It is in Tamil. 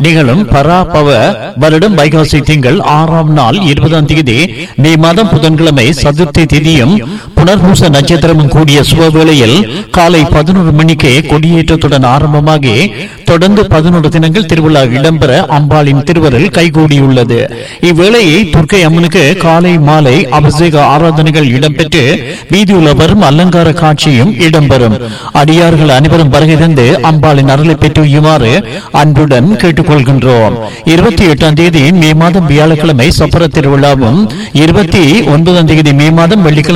நிகழும் பராபவ வருடம் வைகாசி திங்கள் ஆறாம் நாள் இருபதாம் தேதி மே மாதம் புதன்கிழமை சதுர்த்தி திதியும் புனர்பூச நட்சத்திரமும் கூடிய சுபவேளையில் காலை பதினோரு மணிக்கு கொடியேற்றத்துடன் ஆரம்பமாகி தொடர்ந்து பதினோரு தினங்கள் திருவிழா இடம்பெற அம்பாளின் திருவருள் கைகூடியுள்ளது இவ்வேளையை துர்க்கை அம்மனுக்கு காலை மாலை அபிஷேக ஆராதனைகள் இடம்பெற்று வீதியுலா வரும் அலங்கார காட்சியும் இடம்பெறும் அடியார்கள் அனைவரும் வருகை தந்து அம்பாளின் அருளை பெற்றுயுமாறு அன்புடன் கேட்டுக்கொள்கின்றோம் இருபத்தி எட்டாம் தேதி மே மாதம் வியாழக்கிழமை சப்பர திருவிழாவும் இருபத்தி ஒன்பதாம் தேதி மே மாதம் வெள்ளிக்கிழமை